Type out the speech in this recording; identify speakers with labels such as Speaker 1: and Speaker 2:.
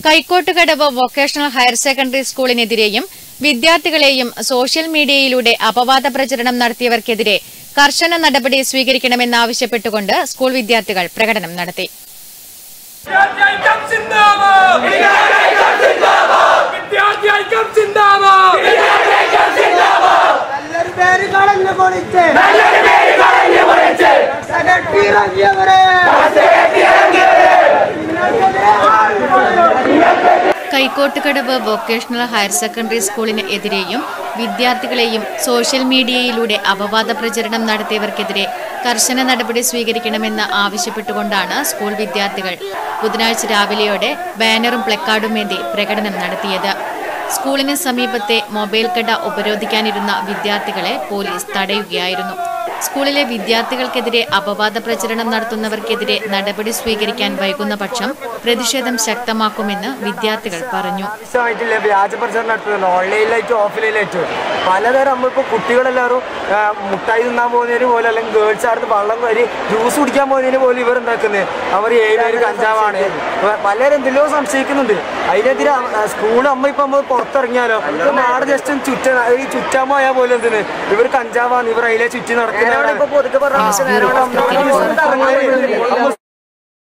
Speaker 1: Kaikottukadavu vocational higher secondary സ്കൂളിനെതിരെയും വിദ്യാർത്ഥികളെയും social മീഡിയയിലൂടെ അപവാദ പ്രചരണം നടത്തിയവർക്കെതിരെ കർശന നടപടി സ്വീകരിക്കണമെന്നാവശ്യപ്പെട്ടുകൊണ്ട് സ്കൂൾ വിദ്യാർത്ഥികൾ പ്രകടനം നടത്തി
Speaker 2: വിദ്യാർത്ഥിഐക്യം സിന്ദാബാദ് വിദ്യാർത്ഥിഐക്യം സിന്ദാബാദ്
Speaker 3: നല്ലൊരു പേര് കളഞ്ഞു പൊളിച്ച് കെട്ടിയിറങ്ങിയവരെ
Speaker 1: കൈക്കോട്ടുകടവ് വൊക്കേഷണൽ ഹയർ സെക്കൻഡറി സ്കൂളിന് എതിരെയും വിദ്യാർത്ഥികളെയും സോഷ്യൽ മീഡിയയിലൂടെ അപവാദ പ്രചരണം നടത്തിയവർക്കെതിരെ കർശന നടപടി സ്വീകരിക്കണമെന്ന് ആവശ്യപ്പെട്ടുകൊണ്ടാണ് സ്കൂൾ വിദ്യാർത്ഥികൾ ബുധനാഴ്ച രാവിലെയോടെ ബാനറും പ്ലക്കാർഡുമേന്തി പ്രകടനം നടത്തിയത് സ്കൂളിന് സമീപത്തെ മൊബൈൽ കട ഉപരോധിക്കാനിരുന്ന വിദ്യാർത്ഥികളെ പോലീസ് തടയുകയായിരുന്നു സ്കൂളിലെ വിദ്യാർത്ഥികൾക്കെതിരെ അപവാദ പ്രചരണം നടത്തുന്നവർക്കെതിരെ നടപടി സ്വീകരിക്കാൻ വൈകുന്ന പക്ഷം പ്രതിഷേധം ശക്തമാക്കുമെന്ന് വിദ്യാർത്ഥികൾ പറഞ്ഞു
Speaker 4: ആവശ്യമായിട്ടില്ല വ്യാജ പ്രചരണം നടത്തുന്നുണ്ട് ഓൺലൈനിലായിട്ടും ഓഫ്ലൈനിലായിട്ടും പലതരം നമ്മളിപ്പോൾ കുട്ടികളെല്ലാവരും ആ, മുട്ടായി തിന്നാൻ പോകുന്നതിന് പോലും അല്ലെങ്കിൽ ഗേൾസ് ആടുന്ന് വള്ളം വരി ജ്യൂസ് കുടിക്കാൻ പോകുന്നതിന് പോലും ഇവർ എന്താക്കുന്നത് അവർ ഏഴ് കഞ്ചാവാണ് പ- പലരും എന്തെല്ലോ സംശയിക്കുന്നുണ്ട് അതിനെതിരെ സ്കൂൾ അമ്മ ഇപ്പം നമ്മൾ പുറത്തിറങ്ങിയാലോ ഇപ്പൊ നാട് ജസ്റ്റ് ചുറ്റ ഈ ചുറ്റാൻ പോയാൽ പോലും എന്തിന് ഇവർ കഞ്ചാവാണ് ഇവർ അതിലെ ചുറ്റി നടക്കുന്നവരാണ് ഇപ്പൊ പൊതുക്കെ പറഞ്ഞ